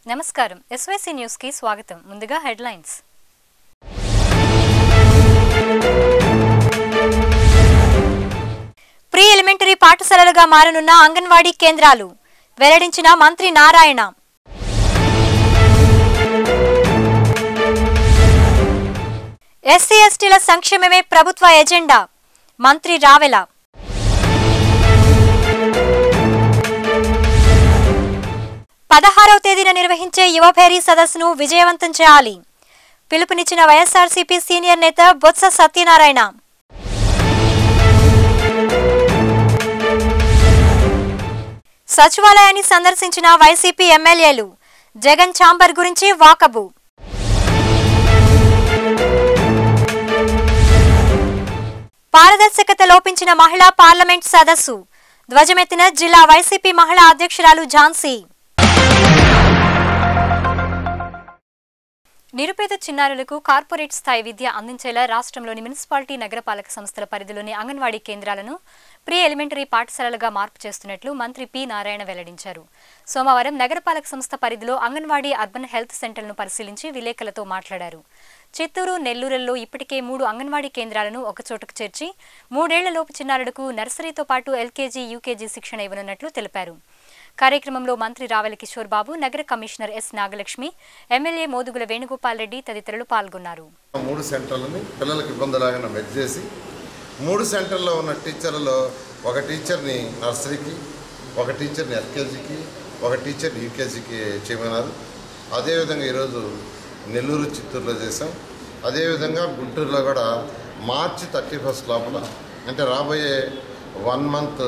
నమస్కారం SYC news కి స్వాగతం ముందుగా హెడ్లైన్స్ ప్రీ ఎలిమెంటరీ పాఠశాలలుగా మారనున్న అంగన్వాడీ కేంద్రాలు వెల్లడించిన మంత్రి నారాయణ ఎస్సీ ఎస్టీల సంక్షేమమే ప్రభుత్వ ఎజెండా మంత్రి రావెల పదహారవ తేదీన నిర్వహించే యువభేరీ సదస్సును విజయవంతం చేయాలి పిలుపునిచ్చిన వైఎస్ఆర్సీపీ సీనియర్ నేత బొత్స సత్యనారాయణ సచివాలయాన్ని సందర్శించిన వైసీపీ ఎమ్మెల్యేలు జగన్ ఛాంబర్ గురించి వాకబు పారదర్శకత లోపించిన మహిళా పార్లమెంట్ సదస్సు ధ్వజమెత్తిన జిల్లా వైసీపీ మహిళా అధ్యక్షురాలు ఝాన్సీ నిరుపేద చిన్నారులకు కార్పొరేట్ స్థాయి విద్య అందించేలా రాష్ట్రంలోని మున్సిపాలిటీ నగరపాలక సంస్థల పరిధిలోని అంగన్వాడీ కేంద్రాలను ప్రీ ఎలిమెంటరీ పాఠశాలలుగా మార్పు చేస్తున్నట్లు మంత్రి పి నారాయణ వెల్లడించారు సోమవారం నగరపాలక సంస్థ పరిధిలో అంగన్వాడీ అర్బన్ హెల్త్ సెంటర్లను పరిశీలించి విలేకరులతో మాట్లాడారు చిత్తూరు నెల్లూరుల్లో ఇప్పటికే మూడు అంగన్వాడీ కేంద్రాలను ఒకచోటకు చేర్చి మూడేళ్లలోపు చిన్నారులకు నర్సరీతో పాటు ఎల్కేజీ యూకేజీ శిక్షణ ఇవ్వనున్నట్లు తెలిపారు కార్యక్రమంలో మంత్రి రావెల కిషోర్ బాబు నగర commissioner S Nagalakshmi MLA Modugula Venugopal Reddy తదితరులు పాల్గొన్నారు మూడు సెంటర్లని పిల్లలకు ఇబ్బంది లేకుండా మెచ్ చేసి మూడు సెంటర్లో ఉన్న టీచర్లలో ఒక టీచర్ని నర్సరీకి ఒక టీచర్ని ఎల్కేజీకి ఒక టీచర్ని యూకేజీకి చేయమన్నారు అదేవిధంగా ఈరోజు నెల్లూరు చిత్తూరులో చేసాం అదేవిధంగా గుంటూరులో కూడా మార్చి థర్టీ ఫస్ట్ లోపల అంటే రాబోయే వన్ మంత్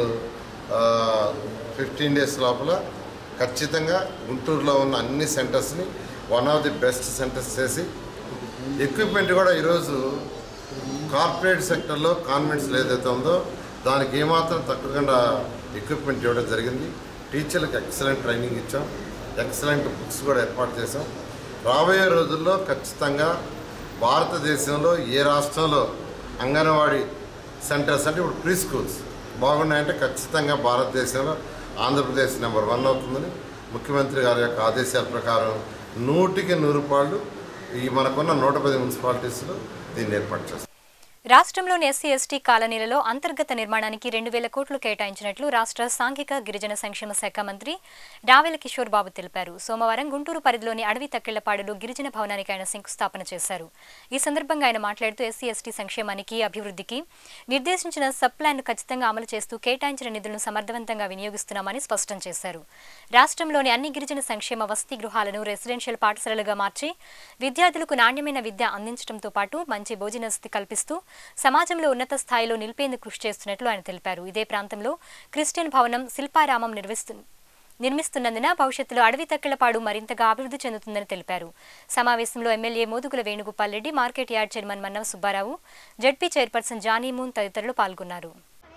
ఫిఫ్టీన్ డేస్ లోపల ఖచ్చితంగా గుంటూరులో ఉన్న అన్ని సెంటర్స్ని one of the best centres చేసి ఎక్విప్మెంట్ కూడా ఈరోజు కార్పొరేట్ సెక్టర్లో కాన్వెంట్స్లో ఏదైతే ఉందో దానికి ఏమాత్రం తక్కువకుండా ఎక్విప్మెంట్ ఇవ్వడం జరిగింది టీచర్లకు ఎక్సలెంట్ ట్రైనింగ్ ఇచ్చాం ఎక్సలెంట్ బుక్స్ కూడా ఏర్పాటు చేసాం రాబోయే రోజుల్లో ఖచ్చితంగా భారతదేశంలో ఏ రాష్ట్రంలో అంగన్వాడీ సెంటర్స్ అంటే ఇప్పుడు ప్రీ స్కూల్స్ బాగున్నాయంటే ఖచ్చితంగా భారతదేశంలో ఆంధ్రప్రదేశ్ నెంబర్ వన్ అవుతుందని ముఖ్యమంత్రి గారి యొక్క ఆదేశాల ప్రకారం నూటికి నూరు రూపాయలు ఈ మనకున్న నూట పది మున్సిపాలిటీస్లో దీన్ని ఏర్పాటు చేస్తాం రాష్ట్రంలోని ఎస్సీ ఎస్టీ కాలనీలలో అంతర్గత నిర్మాణానికి రెండు వేల కోట్లు కేటాయించినట్లు రాష్ట్ర సాంఘిక గిరిజన సంక్షేమ శాఖ మంత్రి రావెల కిషోర్ బాబు తెలిపారు సోమవారం గుంటూరు పరిధిలోని అడవి తక్కిళ్లపాడులో గిరిజన భవనానికి ఆయన శంకుస్థాపన చేశారు ఈ సందర్భంగా ఆయన మాట్లాడుతూ ఎస్సీ ఎస్టీ సంక్షేమానికి అభివృద్ధికి నిర్దేశించిన సబ్ ప్లాన్ను ఖచ్చితంగా అమలు చేస్తూ కేటాయించిన నిధులను సమర్థవంతంగా వినియోగిస్తున్నామని స్పష్టం చేశారు రాష్ట్రంలోని అన్ని గిరిజన సంక్షేమ వసతి గృహాలను రెసిడెన్షియల్ పాఠశాలలుగా మార్చి విద్యార్థులకు నాణ్యమైన విద్య అందించడంతో పాటు మంచి భోజన వసతి కల్పిస్తూ సమాజంలో ఉన్నత స్థాయిలో నిలిపేందుకు కృషి చేస్తున్నట్లు ఆయన తెలిపారు ఇదే ప్రాంతంలో క్రిస్టియన్ భవనం శిల్పారామం నిర్వహిస్తు నిర్మిస్తున్నందున భవిష్యత్తులో అడవి తక్కిళ్లపాడు మరింతగా అభివృద్ధి చెందుతుందని తెలిపారు సమావేశంలో MLA Modugula Venugopal Reddy market yard chairman Mannava Subbarao ZP chairperson Jani Moon తదితరులు పాల్గొన్నారు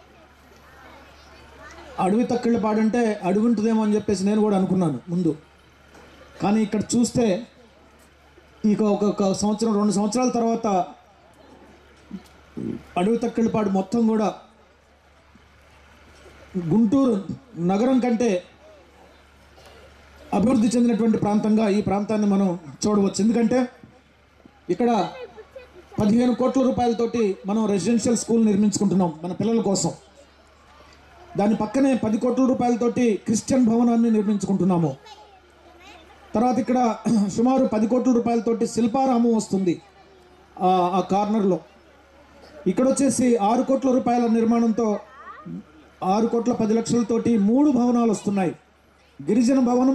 అడవి తక్కిళ్ళ పాడంటే అడవి ఉంటుందేమో అని చెప్పేసి నేను కూడా అనుకున్నాను ముందు కానీ ఇక్కడ చూస్తే ఇక ఒక ఒక సంవత్సరం రెండు సంవత్సరాల తర్వాత అడవి తక్కిళ్ళపాడు మొత్తం కూడా గుంటూరు నగరం కంటే అభివృద్ధి చెందినటువంటి ప్రాంతంగా ఈ ప్రాంతాన్ని మనం చూడవచ్చు ఎందుకంటే ఇక్కడ పదిహేను కోట్ల రూపాయలతోటి మనం రెసిడెన్షియల్ స్కూల్ నిర్మించుకుంటున్నాం మన పిల్లల కోసం దాని పక్కనే పది కోట్ల రూపాయలతోటి క్రిస్టియన్ భవనాన్ని నిర్మించుకుంటున్నాము తర్వాత ఇక్కడ సుమారు పది కోట్ల రూపాయలతోటి శిల్పారామం వస్తుంది ఆ- ఆ కార్నర్లో ఇక్కడ వచ్చేసి ఆరు కోట్ల రూపాయల నిర్మాణంతో ఆరు కోట్ల పది లక్షలతోటి మూడు భవనాలు వస్తున్నాయి గిరిజన భవనం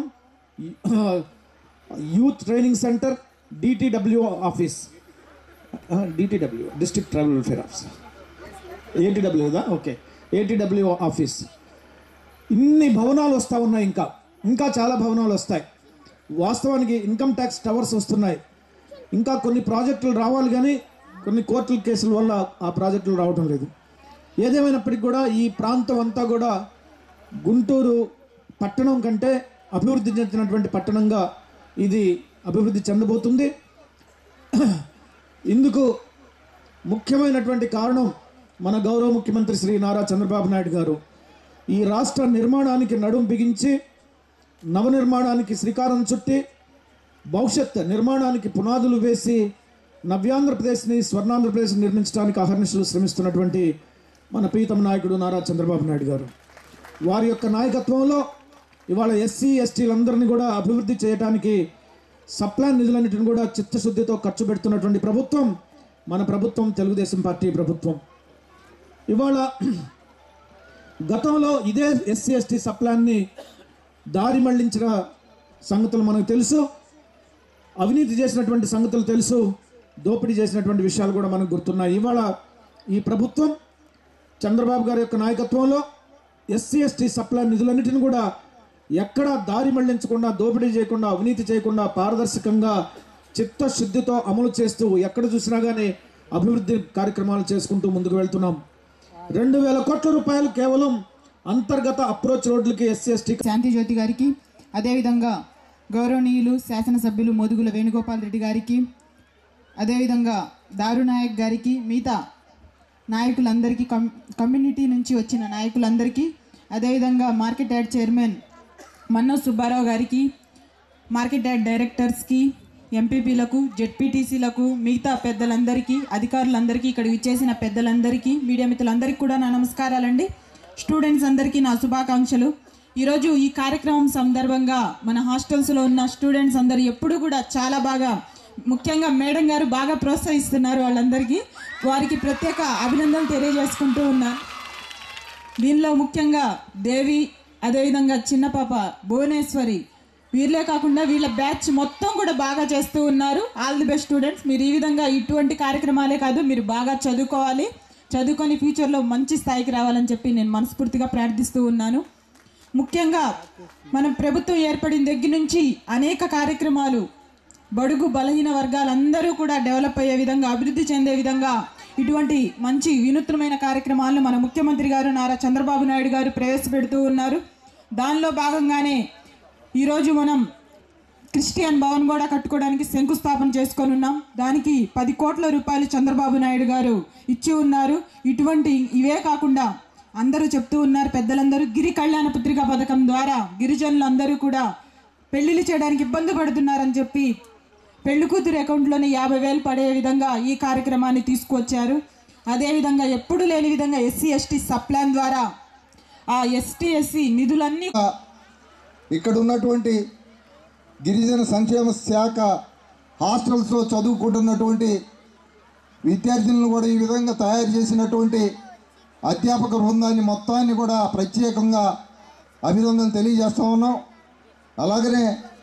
youth training centre DTW office DTW district tribal welfare office ఏటీడబ్ల్యూదా ఓకే ఏటీడబ్ల్యూ ఆఫీస్ ఇన్ని భవనాలు వస్తూ ఉన్నాయి ఇంకా ఇంకా చాలా భవనాలు వస్తాయి వాస్తవానికి ఇన్కమ్ ట్యాక్స్ టవర్స్ వస్తున్నాయి ఇంకా కొన్ని ప్రాజెక్టులు రావాలి కానీ కొన్ని కోర్టుల కేసుల వల్ల ఆ ప్రాజెక్టులు రావడం లేదు ఏదేమైనప్పటికీ కూడా ఈ ప్రాంతం అంతా కూడా గుంటూరు పట్టణం కంటే అభివృద్ధి చెందినటువంటి పట్టణంగా ఇది అభివృద్ధి చెందబోతుంది ఇందుకు ముఖ్యమైనటువంటి కారణం మన గౌరవ ముఖ్యమంత్రి శ్రీ నారా చంద్రబాబు నాయుడు గారు ఈ రాష్ట్ర నిర్మాణానికి నడుం బిగించి నవనిర్మాణానికి శ్రీకారం చుట్టి భవిష్యత్ నిర్మాణానికి పునాదులు వేసి నవ్యాంధ్రప్రదేశ్ని స్వర్ణాంధ్రప్రదేశ్ నిర్మించడానికి అహర్నిశలు శ్రమిస్తున్నటువంటి మన ప్రీతమ నాయకుడు నారా చంద్రబాబు నాయుడు గారు వారి యొక్క నాయకత్వంలో ఇవాళ ఎస్సీ ఎస్టీలందరినీ కూడా అభివృద్ధి చేయడానికి సప్లాన్ నిధులన్నిటిని కూడా చిత్తశుద్ధితో ఖర్చు పెడుతున్నటువంటి ప్రభుత్వం మన ప్రభుత్వం తెలుగుదేశం పార్టీ ప్రభుత్వం ఇవాళ గతంలో ఇదే ఎస్సీ ఎస్టీ సప్లాన్ని దారి మళ్లించిన సంగతులు మనకు తెలుసు అవినీతి చేసినటువంటి సంగతులు తెలుసు దోపిడీ చేసినటువంటి విషయాలు కూడా మనకు గుర్తున్నాయి ఇవాళ ఈ ప్రభుత్వం చంద్రబాబు గారి యొక్క నాయకత్వంలో ఎస్సీ ఎస్టీ సప్లై నిధులన్నిటిని కూడా ఎక్కడా దారి మళ్లించకుండా దోపిడీ చేయకుండా అవినీతి చేయకుండా పారదర్శకంగా చిత్తశుద్ధితో అమలు చేస్తూ ఎక్కడ చూసినా కానీ అభివృద్ధి కార్యక్రమాలు చేసుకుంటూ ముందుకు వెళ్తున్నాం రెండు వేల కోట్ల రూపాయలు కేవలం అంతర్గత అప్రోచ్ రోడ్లకి ఎస్సీ ఎస్టీ శాంతి జ్యోతి గారికి అదేవిధంగా గౌరవనీయులు శాసనసభ్యులు మోదుగుల వేణుగోపాల్ రెడ్డి గారికి అదేవిధంగా దారునాయక్ గారికి మిగతా నాయకులందరికీ కమ్ కమ్యూనిటీ నుంచి వచ్చిన నాయకులందరికీ అదేవిధంగా market yard chairman Manno Subbarao గారికి మార్కెట్ యార్డ్ డైరెక్టర్స్కి ఎంపీపీలకు జెడ్పీటీసీలకు మిగతా పెద్దలందరికీ అధికారులందరికీ ఇక్కడ విచ్చేసిన పెద్దలందరికీ మీడియా మిత్రులందరికీ కూడా నా నమస్కారాలండి స్టూడెంట్స్ అందరికీ నా శుభాకాంక్షలు ఈరోజు ఈ కార్యక్రమం సందర్భంగా మన హాస్టల్స్లో ఉన్న స్టూడెంట్స్ అందరూ ఎప్పుడు కూడా చాలా బాగా ముఖ్యంగా మేడం గారు బాగా ప్రోత్సహిస్తున్నారు వాళ్ళందరికీ వారికి ప్రత్యేక అభినందనలు తెలియజేసుకుంటూ ఉన్నాను దీనిలో ముఖ్యంగా దేవి అదేవిధంగా చిన్న పాప భువనేశ్వరి వీళ్ళే కాకుండా వీళ్ళ బ్యాచ్ మొత్తం కూడా బాగా చేస్తూ ఉన్నారు ఆల్ ది బెస్ట్ స్టూడెంట్స్ మీరు ఈ విధంగా ఇటువంటి కార్యక్రమాలే కాదు మీరు బాగా చదువుకోవాలి చదువుకొని ఫ్యూచర్లో మంచి స్థాయికి రావాలని చెప్పి నేను మనస్ఫూర్తిగా ప్రార్థిస్తూ ఉన్నాను ముఖ్యంగా మనం ప్రభుత్వం ఏర్పడిన దగ్గర నుంచి అనేక కార్యక్రమాలు బడుగు బలహీన వర్గాలందరూ కూడా డెవలప్ అయ్యే విధంగా అభివృద్ధి చెందే విధంగా ఇటువంటి మంచి వినూత్నమైన కార్యక్రమాలను మన ముఖ్యమంత్రి గారు నారా చంద్రబాబు నాయుడు గారు ప్రవేశపెడుతూ ఉన్నారు దానిలో భాగంగానే ఈరోజు మనం క్రిస్టియన్ భవన్ కూడా కట్టుకోవడానికి శంకుస్థాపన చేసుకొని ఉన్నాం దానికి పది కోట్ల రూపాయలు చంద్రబాబు నాయుడు గారు ఇచ్చి ఉన్నారు ఇటువంటి ఇవే కాకుండా అందరూ చెప్తూ ఉన్నారు పెద్దలందరూ గిరి కళ్యాణ పుత్రిక పథకం ద్వారా గిరిజనులు అందరూ కూడా పెళ్లిళ్ళు చేయడానికి ఇబ్బంది పడుతున్నారని చెప్పి పెళ్లి కూతురు అకౌంట్లోనే యాభై వేలు పడే విధంగా ఈ కార్యక్రమాన్ని తీసుకువచ్చారు అదేవిధంగా ఎప్పుడు లేని విధంగా ఎస్సీ ఎస్టీ సప్లాన్ ద్వారా ఆ ఎస్టీ ఎస్సీ నిధులన్నీ ఇక్కడ ఉన్నటువంటి గిరిజన సంక్షేమ శాఖ హాస్టల్స్లో చదువుకుంటున్నటువంటి విద్యార్థులను కూడా ఈ విధంగా తయారు చేసినటువంటి అధ్యాపక బృందాన్ని మొత్తాన్ని కూడా ప్రత్యేకంగా అభినందన తెలియజేస్తా ఉన్నాం అలాగనే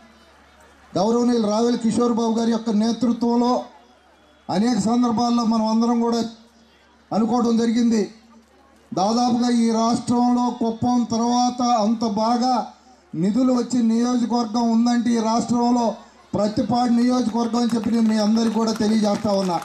గౌరవనీయులు రావెల్ కిషోర్ బాబు గారి యొక్క నేతృత్వంలో అనేక సందర్భాల్లో మనం అందరం కూడా అనుకోవడం జరిగింది దాదాపుగా ఈ రాష్ట్రంలో కుప్పం తర్వాత అంత బాగా నిధులు వచ్చి నియోజకవర్గం ఉందంటే ఈ రాష్ట్రంలో ప్రతిపాడు నియోజకవర్గం అని చెప్పి నేను మీ అందరికీ కూడా తెలియజేస్తా ఉన్నా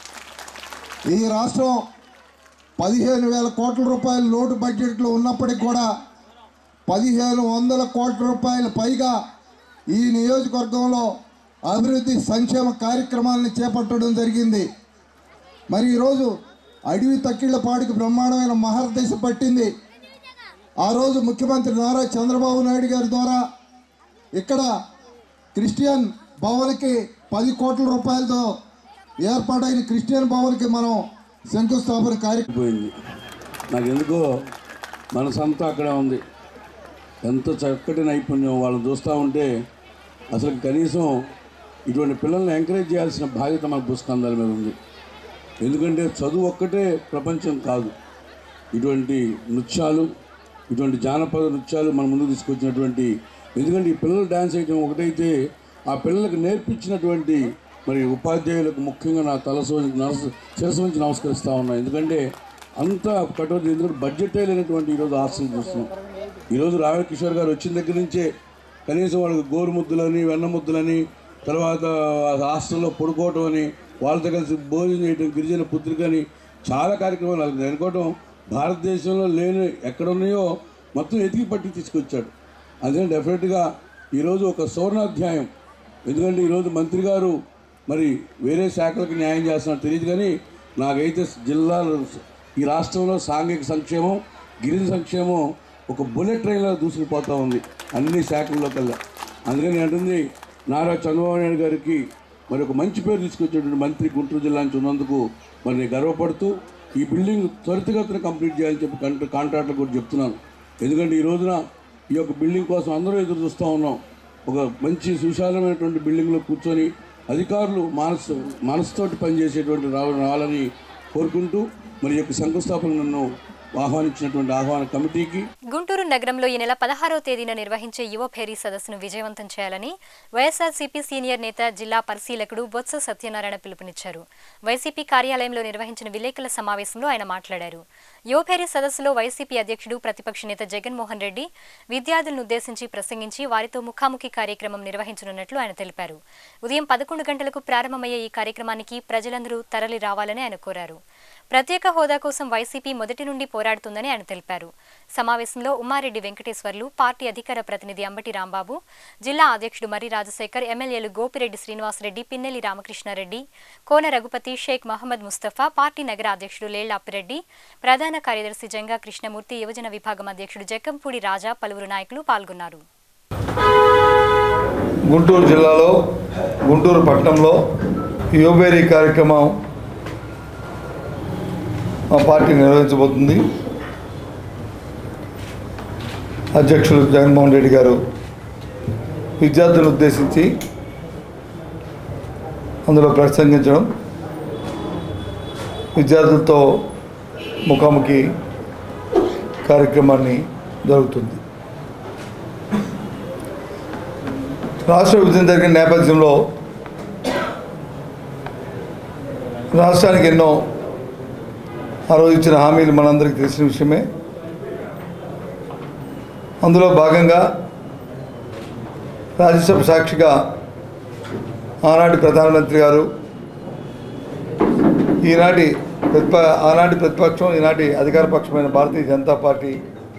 ఈ రాష్ట్రం పదిహేను వేల కోట్ల రూపాయల లోటు బడ్జెట్లో ఉన్నప్పటికీ కూడా పదిహేను వందల కోట్ల రూపాయల పైగా ఈ నియోజకవర్గంలో అభివృద్ధి సంక్షేమ కార్యక్రమాలను చేపట్టడం జరిగింది మరి ఈరోజు అడవి తక్కిళ్లపాడికి బ్రహ్మాండమైన మహర్దశ పట్టింది ఆ రోజు ముఖ్యమంత్రి నారా చంద్రబాబు నాయుడు గారి ద్వారా ఇక్కడ క్రిస్టియన్ భవన్కి పది కోట్ల రూపాయలతో ఏర్పాటైన క్రిస్టియన్ భవన్కి మనం శంకుస్థాపన కార్యక్రమం పోయింది నాకు ఎందుకో మనసంతా అక్కడే ఉంది ఎంత చక్కటి నైపుణ్యం వాళ్ళని చూస్తూ ఉంటే అసలు కనీసం ఇటువంటి పిల్లల్ని ఎంకరేజ్ చేయాల్సిన బాధ్యత మన పుస్తకాందాల మీద ఉంది ఎందుకంటే చదువు ఒక్కటే ప్రపంచం కాదు ఇటువంటి నృత్యాలు ఇటువంటి జానపద నృత్యాలు మన ముందుకు తీసుకొచ్చినటువంటి ఎందుకంటే ఈ పిల్లలు డ్యాన్స్ వేయడం ఒకటైతే ఆ పిల్లలకు నేర్పించినటువంటి మరి ఉపాధ్యాయులకు ముఖ్యంగా నా తలసు నరసు శిరసు నుంచి నమస్కరిస్తూ ఉన్నా ఎందుకంటే అంత కఠోర ఎందుకంటే బడ్జెటే లేనటువంటి ఈరోజు హాస్టల్ చూస్తున్నాం ఈరోజు రావెల్ కిషోర్ గారు వచ్చిన దగ్గర నుంచే కనీసం వాళ్ళకి గోరు ముద్దులని వెన్న ముద్దులని తర్వాత హాస్టల్లో పడుకోవటం అని వాళ్ళతో కలిసి భోజనం చేయటం గిరిజన పుత్రికని చాలా కార్యక్రమాలు వాళ్ళకి అనుకోవటం భారతదేశంలో లేని ఎక్కడ ఉన్నాయో మొత్తం ఎతికి పట్టి తీసుకొచ్చాడు అందుకని డెఫినెట్గా ఈరోజు ఒక సువర్ణాధ్యాయం ఎందుకంటే ఈరోజు మంత్రి గారు మరి వేరే శాఖలకు న్యాయం చేస్తున్నారు తెలియదు కానీ నాకైతే జిల్లాలో ఈ రాష్ట్రంలో సాంఘిక సంక్షేమం గిరిజన సంక్షేమం ఒక బుల్లెట్ ట్రైన్లో దూసుకుపోతూ ఉంది అన్ని శాఖల్లో కల్లా అందుకని నేను అంటుంది నారా చంద్రబాబు నాయుడు గారికి మరి ఒక మంచి పేరు తీసుకొచ్చేటువంటి మంత్రి గుంటూరు జిల్లా నుంచి ఉన్నందుకు మరి నేను గర్వపడుతూ ఈ బిల్డింగ్ త్వరితగతిన కంప్లీట్ చేయాలని చెప్పి కాంట్రా కాంట్రాక్టర్ కూడా చెప్తున్నాను ఎందుకంటే ఈ రోజున ఈ యొక్క బిల్డింగ్ కోసం అందరూ ఎదురు చూస్తూ ఉన్నాం ఒక మంచి సుశాలమైనటువంటి బిల్డింగ్లో కూర్చొని అధికారులు మనసు మనసుతోటి పనిచేసేటువంటి రావ రావాలని కోరుకుంటూ మరి ఈ యొక్క శంకుస్థాపన నన్ను ఆహ్వానించినటువంటి ఆహ్వాన కమిటీకి గుంటూరు నగరంలో ఈ నెల పదహారవ తేదీన నిర్వహించే యువ ఫేరీ సదస్సును విజయవంతం చేయాలని వైఎస్ఆర్సీపీ సీనియర్ నేత జిల్లా పరిశీలకుడు బొత్స సత్యనారాయణ పిలుపునిచ్చారు వైసీపీ కార్యాలయంలో నిర్వహించిన విలేకరుల సమావేశంలో ఆయన మాట్లాడారు యువ ఫేరీ సదస్సులో వైసీపీ అధ్యక్షుడు ప్రతిపక్ష నేత జగన్మోహన్ రెడ్డి విద్యార్థులను ఉద్దేశించి ప్రసంగించి వారితో ముఖాముఖి కార్యక్రమం నిర్వహించనున్నట్లు ఆయన తెలిపారు ఉదయం పదకొండు గంటలకు ప్రారంభమయ్యే ఈ కార్యక్రమానికి ప్రజలందరూ తరలి రావాలని ఆయన కోరారు ప్రత్యేక హోదా కోసం వైసీపీ మొదటి నుండి పోరాడుతుందని ఆయన తెలిపారు సమావేశంలో ఉమారెడ్డి వెంకటేశ్వర్లు పార్టీ అధికార ప్రతినిధి అంబటి రాంబాబు జిల్లా అధ్యక్షుడు మర్రి రాజశేఖర్ ఎమ్మెల్యేలు గోపిరెడ్డి శ్రీనివాసరెడ్డి పిన్నెల్లి రామకృష్ణారెడ్డి కోన రఘుపతి షేక్ మహమ్మద్ ముస్తఫా పార్టీ నగర అధ్యక్షుడు లేళ్ల అప్పిరెడ్డి ప్రధాన కార్యదర్శి జంగా కృష్ణమూర్తి యువజన విభాగం అధ్యక్షుడు జక్కంపూడి రాజా పలువురు నాయకులు పాల్గొన్నారు గుంటూరు జిల్లాలో గుంటూరు పట్టణంలో యువబేరీ కార్యక్రమం మా పార్టీ నిర్వహించబోతుంది అధ్యక్షులు జగన్మోహన్ రెడ్డి గారు విద్యార్థులను ఉద్దేశించి అందులో ప్రసంగించడం విద్యార్థులతో ముఖాముఖి కార్యక్రమాన్ని జరుగుతుంది రాష్ట్ర విభజన జరిగిన నేపథ్యంలో రాష్ట్రానికి ఎన్నో ఆ రోజు ఇచ్చిన హామీలు మనందరికీ తెలిసిన విషయమే అందులో భాగంగా రాజ్యసభ సాక్షిగా ఆనాటి ప్రధానమంత్రి గారు ఈనాటి ప్రతిప ఆనాటి ప్రతిపక్షం ఈనాటి అధికార పక్షమైన భారతీయ జనతా పార్టీ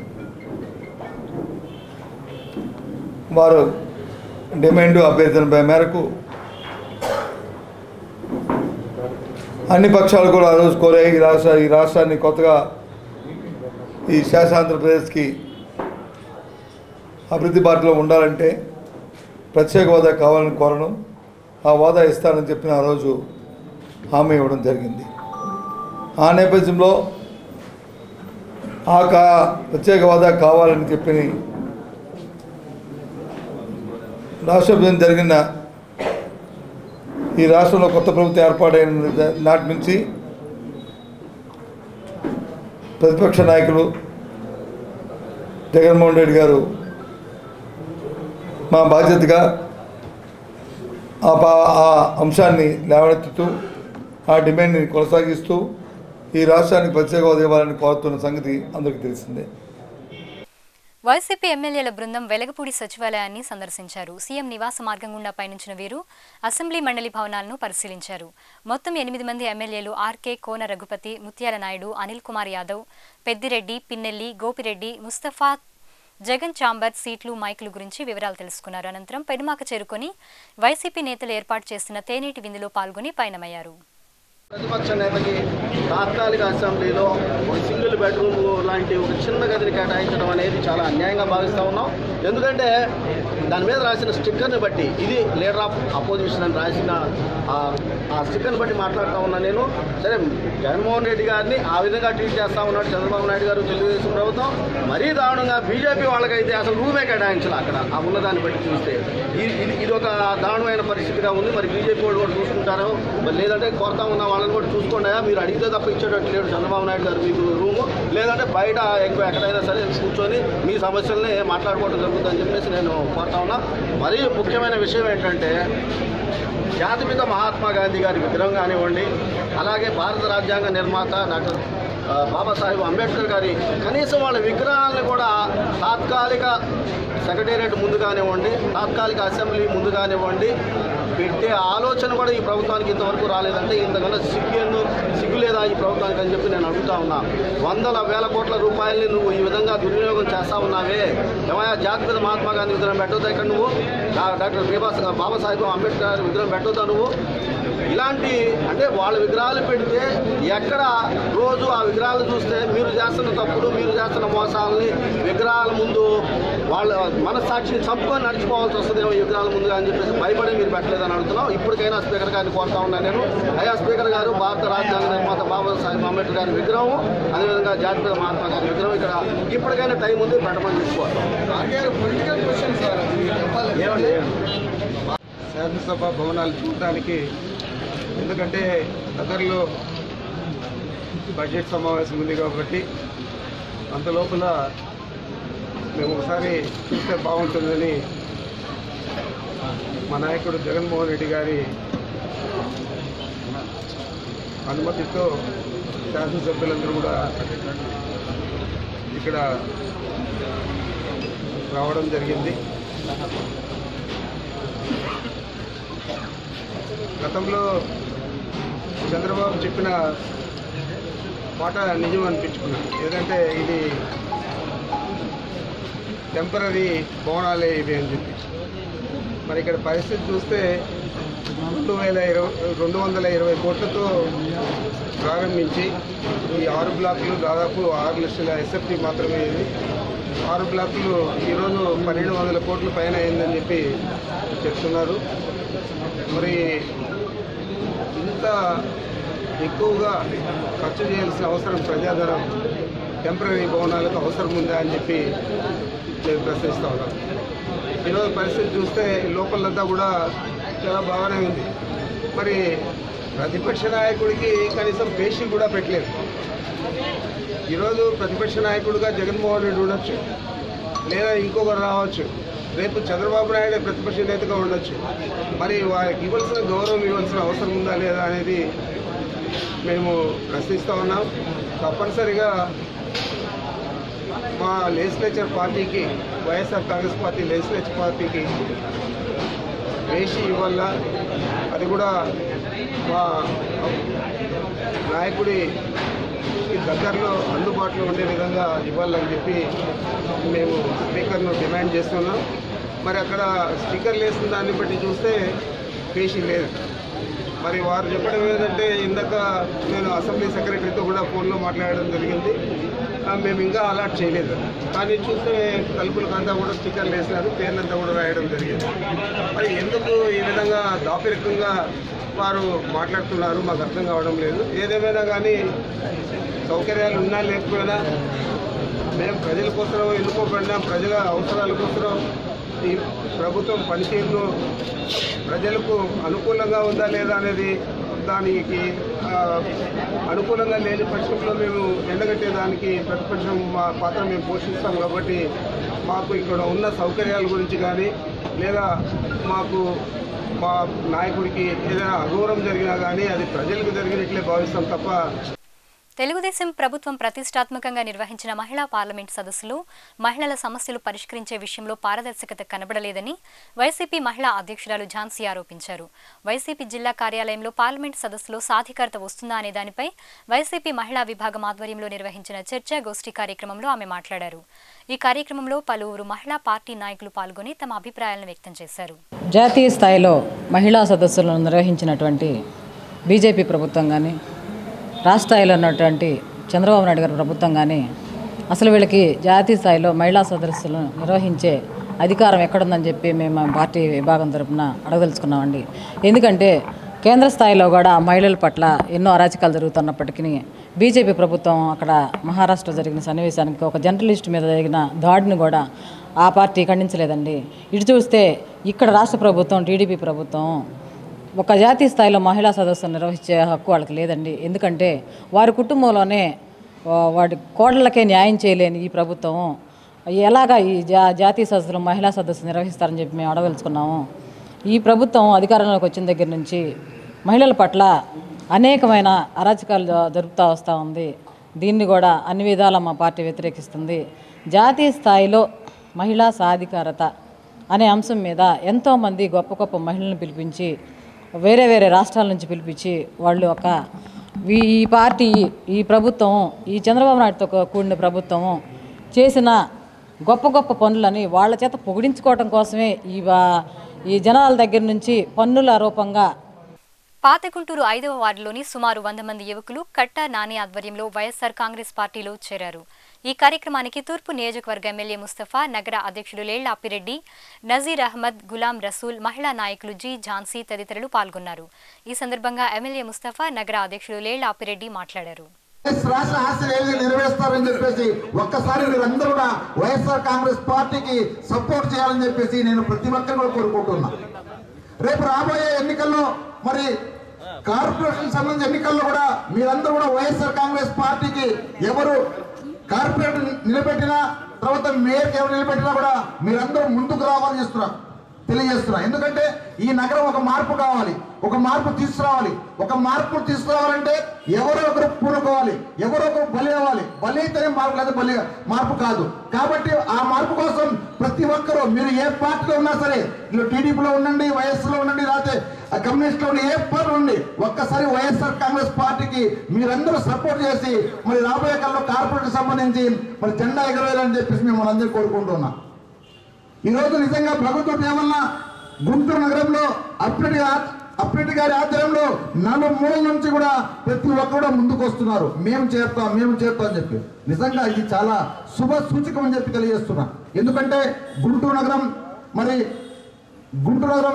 వారు డిమాండ్ అభ్యర్థన మేరకు అన్ని పక్షాలు కూడా ఆ రోజు కోరాయి ఈ రాష్ట్ర ఈ రాష్ట్రాన్ని కొత్తగా ఈ శాసనాంధ్రప్రదేశ్కి అభివృద్ధి బాటలో ఉండాలంటే ప్రత్యేక హోదా కావాలని కోరడం ఆ హోదా ఇస్తానని చెప్పిన ఆ రోజు హామీ ఇవ్వడం జరిగింది ఆ నేపథ్యంలో ఆ కా ప్రత్యేక హోదా కావాలని చెప్పి రాష్ట్ర విభజన జరిగిన ఈ రాష్ట్రంలో కొత్త ప్రభుత్వం ఏర్పాటైన నాటి నుంచి ప్రతిపక్ష నాయకులు జగన్మోహన్ రెడ్డి గారు మా బాధ్యతగా ఆ పా ఆ అంశాన్ని లేవనెత్తుతూ ఆ డిమాండ్ని కొనసాగిస్తూ ఈ రాష్ట్రానికి ప్రత్యేక హోదా ఇవ్వాలని కోరుతున్న సంగతి అందరికీ తెలిసిందే వైసీపీ ఎమ్మెల్యేల బృందం వెలగపూడి సచివాలయాన్ని సందర్శించారు సీఎం నివాస మార్గం గుండా పయనించిన వీరు అసెంబ్లీ మండలి భవనాలను పరిశీలించారు మొత్తం ఎనిమిది మంది ఎమ్మెల్యేలు ఆర్కే కోన రఘుపతి ముత్యాల నాయుడు అనిల్ కుమార్ యాదవ్ పెద్దిరెడ్డి పిన్నెల్లి గోపిరెడ్డి ముస్తఫా జగన్ చాంబర్ సీట్లు మైకులు గురించి వివరాలు తెలుసుకున్నారు అనంతరం పెనుమాక చేరుకొని వైసీపీ నేతలు ఏర్పాటు చేసిన తేనీటి విందులో పాల్గొని పయనమయ్యారు ప్రతిపక్ష నేతకి తాత్కాలిక అసెంబ్లీలో ఒక సింగిల్ బెడ్రూమ్ లాంటి ఒక చిన్న గదిని కేటాయించడం అనేది చాలా అన్యాయంగా భావిస్తూ ఉన్నాం ఎందుకంటే దాని మీద రాసిన స్టిక్కర్ని బట్టి ఇది లీడర్ ఆఫ్ అపోజిషన్ అని రాసిన ఆ- ఆ స్టిక్కర్ని బట్టి మాట్లాడుతూ ఉన్నా నేను సరే జగన్మోహన్ రెడ్డి గారిని ఆ విధంగా ట్రీట్ చేస్తా ఉన్నాడు చంద్రబాబు నాయుడు గారు తెలుగుదేశం ప్రభుత్వం మరీ దారుణంగా బీజేపీ వాళ్ళకైతే అసలు రూమే కేటాయించాలి అక్కడ ఆ ఉన్నదాన్ని బట్టి చూస్తే ఇది ఇది- ఇది ఒక దారుణమైన పరిస్థితిగా ఉంది మరి బీజేపీ వాళ్ళు కూడా చూసుకుంటారో మరి లేదంటే కోరుతా ఉన్న వాళ్ళని కూడా చూసుకోండి మీరు అడిగితే తప్ప ఇచ్చేటట్టు లేడు చంద్రబాబు నాయుడు గారు మీకు రూము లేదంటే బయట ఎక్కువ ఎక్కడైనా సరే కూర్చొని మీ సమస్యల్ని మాట్లాడుకోవడం జరుగుతుందని చెప్పేసి నేను కోరుతా ఉన్నా మరీ ముఖ్యమైన విషయం ఏంటంటే జాతిపిత మహాత్మా గాంధీ గారి విగ్రహం కానివ్వండి అలాగే భారత రాజ్యాంగ నిర్మాత డాక్టర్ ఆ, బాబాసాహెబ్ అంబేద్కర్ గారి కనీసం వాళ్ళ విగ్రహాలను కూడా తాత్కాలిక సెక్రటేరియట్ ముందు కానివ్వండి తాత్కాలిక అసెంబ్లీ ముందు కానివ్వండి పెట్టే ఆలోచన కూడా ఈ ప్రభుత్వానికి ఇంతవరకు రాలేదంటే ఇంతకన్నా సిగ్గు సిగ్గు లేదా ఈ ప్రభుత్వానికి అని చెప్పి నేను అడుగుతా ఉన్నా వందల వేల కోట్ల రూపాయల్ని నువ్వు ఈ విధంగా దుర్వినియోగం చేస్తా ఉన్నావే ఏమయ్యా జాతిపిత మహాత్మా గాంధీ విగ్రహం పెట్టొద్దా ఇక్కడ నువ్వు డా- డాక్టర్ బీబా బాబాసాహెబ్ అంబేద్కర్ గారి విగ్రహం పెట్టొద్దా నువ్వు ఇలాంటి అంటే వాళ్ళ విగ్రహాలు పెడితే ఎక్కడ రోజు ఆ విగ్రహాలు చూస్తే మీరు చేస్తున్న తప్పులు మీరు చేస్తున్న మోసాలని విగ్రహాల ముందు వాళ్ళ మనస్సాక్షిని చంపుకొని నడిచిపోవాల్సి వస్తుందేమో ఈ విగ్రహాల ముందుగా అని చెప్పేసి భయపడి మీరు పెట్టలేదని అడుగుతున్నాం ఇప్పటికైనా స్పీకర్ గారిని కోరుతా ఉన్నాను నేను అయ్యా స్పీకర్ గారు భారత రాజ్యాంగ నిర్మాత బాబాసాహెబ్ అంబేద్కర్ గారి విగ్రహం అదేవిధంగా జాతిపిత మహాత్మా గారి విగ్రహం ఇక్కడ ఇప్పటికైనా టైం ఉంది పెట్టమని తీసుకోవాలి పొలిటికల్ క్వశ్చన్ సార్ ఏమండి శాసనసభ భవనాలు చూడటానికి ఎందుకంటే దగ్గరలో బడ్జెట్ సమావేశం ఉంది కాబట్టి అంత లోపల మేము ఒకసారి చూస్తే బాగుంటుందని మా నాయకుడు జగన్మోహన్ రెడ్డి గారి అనుమతితో శాసనసభ్యులందరూ కూడా ఇక్కడ రావడం జరిగింది గతంలో చంద్రబాబు చెప్పిన మాట నిజం అనిపించుకున్నాను ఏదంటే ఇది టెంపరీ భవనాలే ఇవి అని చెప్పి మరి ఇక్కడ పరిస్థితి చూస్తే రెండు వేల ఇరవై రెండు వందల ఇరవై కోట్లతో ప్రారంభించి ఈ ఆరు బ్లాకులు దాదాపు ఆరు లక్షల ఎస్ఎఫ్టీ మాత్రమే ఇది ఆరు బ్లాకులు ఈరోజు పన్నెండు వందల కోట్ల పైన అయిందని చెప్పి చెప్తున్నారు మరి ఇంత ఎక్కువగా ఖర్చు చేయాల్సిన అవసరం ప్రజాధనం టెంపరీ భవనాలకు అవసరం ఉందా అని చెప్పి నేను ప్రశ్నిస్తా ఉన్నాను ఈరోజు పరిస్థితి చూస్తే లోపలంతా కూడా చాలా బాగానే ఉంది మరి ప్రతిపక్ష నాయకుడికి కనీసం పేషీ కూడా పెట్టలేదు ఈరోజు ప్రతిపక్ష నాయకుడిగా జగన్మోహన్ రెడ్డి ఉండొచ్చు లేదా ఇంకొకరు రావచ్చు రేపు చంద్రబాబు నాయుడు ప్రతిపక్ష నేతగా ఉండొచ్చు మరి వారికి ఇవ్వాల్సిన గౌరవం ఇవ్వాల్సిన అవసరం ఉందా లేదా అనేది మేము ప్రశ్నిస్తూ ఉన్నాం తప్పనిసరిగా మా లెజిస్లేచర్ పార్టీకి వైఎస్ఆర్ కాంగ్రెస్ పార్టీ లెజిస్లేచర్ పార్టీకి వేసి ఇవ్వాల అది కూడా మా నాయకుడి దగ్గరలో అందుబాటులో ఉండే విధంగా ఇవ్వాలని చెప్పి మేము స్పీకర్ను డిమాండ్ చేస్తున్నాం మరి అక్కడ స్పీకర్ వేసిన దాన్ని బట్టి చూస్తే పేషీ లేదు మరి వారు చెప్పడం ఏంటంటే ఇందాక నేను అసెంబ్లీ సెక్రటరీతో కూడా ఫోన్లో మాట్లాడడం జరిగింది ఆ, మేము ఇంకా అలాట్ చేయలేదు కానీ చూస్తే తలుపులకంతా కూడా స్టిక్కర్లు వేసినారు పేర్లంతా కూడా రాయడం జరిగింది మరి ఎందుకు ఈ విధంగా దాపరికంగా వారు మాట్లాడుతున్నారు మాకు అర్థం కావడం లేదు ఏదేమైనా కానీ సౌకర్యాలు ఉన్నా లేకపోయినా మేము ప్రజల కోసం ఎన్నుకోబడినా ప్రజల అవసరాల కోసం ఈ ప్రభుత్వం పనితీరును ప్రజలకు అనుకూలంగా ఉందా లేదా అనేది దానికి ఆ, అనుకూలంగా లేని పక్షంలో మేము ఎండగట్టేదానికి ప్రతిపక్షం మా పాత్ర మేము పోషిస్తాం కాబట్టి మాకు ఇక్కడ ఉన్న సౌకర్యాల గురించి కానీ లేదా మాకు మా నాయకుడికి ఏదైనా అగౌరవం జరిగినా కానీ అది ప్రజలకు జరిగినట్లే భావిస్తాం తప్ప తెలుగుదేశం ప్రభుత్వం ప్రతిష్టాత్మకంగా నిర్వహించిన మహిళా పార్లమెంట్ సదస్సులో మహిళల సమస్యలు పరిష్కరించే విషయంలో పారదర్శకత కనబడలేదని వైసీపీ మహిళా అధ్యక్షురాలు ఝాన్సీ ఆరోపించారు వైసీపీ జిల్లా కార్యాలయంలో పార్లమెంట్ సదస్సులో సాధికారత వస్తుందా అనే దానిపై వైసీపీ మహిళా విభాగం ఆధ్వర్యంలో నిర్వహించిన చర్చా గోష్ఠి కార్యక్రమంలో ఆమె మాట్లాడారు ఈ కార్యక్రమంలో పలువురు మహిళా పార్టీ నాయకులు పాల్గొని తమ అభిప్రాయాలను వ్యక్తం చేశారు జాతీయ స్థాయిలో మహిళా సదస్సులను నిర్వహించినటువంటి బీజేపీ ప్రభుత్వం కానీ రాష్ట్ర స్థాయిలో ఉన్నటువంటి చంద్రబాబు నాయుడు గారి ప్రభుత్వం కానీ అసలు వీళ్ళకి జాతీయ స్థాయిలో మహిళా సదస్సులను నిర్వహించే అధికారం ఎక్కడుందని చెప్పి మేము మా పార్టీ విభాగం తరపున అడగదలుచుకున్నామండి ఎందుకంటే కేంద్ర స్థాయిలో కూడా మహిళల పట్ల ఎన్నో అరాచకాలు జరుగుతున్నప్పటికీ బీజేపీ ప్రభుత్వం అక్కడ మహారాష్ట్ర జరిగిన సన్నివేశానికి ఒక జర్నలిస్ట్ మీద జరిగిన దాడిని కూడా ఆ పార్టీ ఖండించలేదండి ఇటు చూస్తే ఇక్కడ రాష్ట్ర ప్రభుత్వం టీడీపీ ప్రభుత్వం ఒక జాతీయ స్థాయిలో మహిళా సదస్సును నిర్వహించే హక్కు వాళ్ళకి లేదండి ఎందుకంటే వారి కుటుంబంలోనే వా- వాడి కోడళ్ళకే న్యాయం చేయలేని ఈ ప్రభుత్వం ఎలాగా ఈ జా జాతీయ సదస్సులో మహిళా సదస్సు నిర్వహిస్తారని చెప్పి మేము అడగలుచుకున్నాము ఈ ప్రభుత్వం అధికారంలోకి వచ్చిన దగ్గర నుంచి మహిళల పట్ల అనేకమైన అరాచకాలు జ- జరుపుతూ వస్తూ ఉంది దీన్ని కూడా అన్ని విధాలా మా పార్టీ వ్యతిరేకిస్తుంది జాతీయ స్థాయిలో మహిళా సాధికారత అనే అంశం మీద ఎంతోమంది గొప్ప గొప్ప మహిళలను పిలిపించి వేరే వేరే రాష్ట్రాల నుంచి పిలిపించి వాళ్ళు ఒక ఈ ఈ పార్టీ ఈ ప్రభుత్వం ఈ చంద్రబాబు నాయుడుతో కూ- కూడిన ప్రభుత్వం చేసిన గొప్ప గొప్ప పనులని వాళ్ళ చేత పొగిడించుకోవటం కోసమే ఈ వా- ఈ జనాల దగ్గర నుంచి పన్నుల రూపంగా పాతగుంటూరు ఐదవ వార్డులోని సుమారు వంద మంది యువకులు కట్టా నాని ఆధ్వర్యంలో వైఎస్సార్ కాంగ్రెస్ పార్టీలో చేరారు ఈ కార్యక్రమానికి తూర్పు నియోజకవర్గ ఎమ్మెల్యే ముస్తఫా నగర అధ్యక్షుడు లేళ్ల అప్పిరెడ్డి నజీర్ అహ్మద్ గులాం రసూల్ మహిళా నాయకులు జి ఝాన్సీ తదితరులు పాల్గొన్నారు ఈ సందర్భంగా ఎమ్మెల్యే ముస్తఫా నగర అధ్యక్షుడు లేళ్ల అప్పిరెడ్డి మాట్లాడారు రాష్ట్ర ఆశలు ఏది నెరవేరుస్తారని చెప్పేసి ఒక్కసారి మీరందరూ కూడా వైఎస్ఆర్ కాంగ్రెస్ పార్టీకి సపోర్ట్ చేయాలని చెప్పేసి నేను ప్రతి ఒక్కరు కూడా కోరుకుంటున్నా రేపు రాబోయే ఎన్నికల్లో మరి కార్పొరేషన్ సంబంధించిన ఎన్నికల్లో కూడా మీరందరూ కూడా వైఎస్ఆర్ కాంగ్రెస్ పార్టీకి ఎవరు కార్పొరేటర్ నిలబెట్టినా తర్వాత మేయర్కి ఎవరు నిలబెట్టినా కూడా మీరందరూ ముందుకు రావాలని చేస్తున్నా తెలియజేస్తున్నా ఎందుకంటే ఈ నగరం ఒక మార్పు కావాలి ఒక మార్పు తీసుకురావాలి ఒక మార్పు తీసుకురావాలంటే ఎవరో ఒకరు పూనుకోవాలి ఎవరో ఒకరు బలి అవ్వాలి బలి అయితేనే మార్పు లేదా బలి మార్పు కాదు కాబట్టి ఆ మార్పు కోసం ప్రతి ఒక్కరూ మీరు ఏ పార్టీలో ఉన్నా సరే మీరు టీడీపీలో ఉండండి వైఎస్లో ఉండండి లేకపోతే కమ్యూనిస్ట్లో ఉండి ఏ పార్టీ ఉండి ఒక్కసారి వైఎస్ఆర్ కాంగ్రెస్ పార్టీకి మీరందరూ సపోర్ట్ చేసి మరి రాబోయే కాలంలో కార్పొరేట్ సంబంధించి మరి జెండా ఎగరవేయాలని చెప్పేసి మేము మనందరూ కోరుకుంటున్నాం ఈ రోజు నిజంగా ప్రభుత్వం ఏమన్నా గుంటూరు నగరంలో అప్రెడ్డి అప్రెడ్డి గారి ఆధ్వర్యంలో నలుమూలల నుంచి కూడా ప్రతి ఒక్కరు కూడా ముందుకు వస్తున్నారు మేము చేస్తాం మేము చేస్తాం అని చెప్పి నిజంగా ఇది చాలా శుభ సూచకం అని చెప్పి తెలియజేస్తున్నా ఎందుకంటే గుంటూరు నగరం మరి గుంటూరు నగరం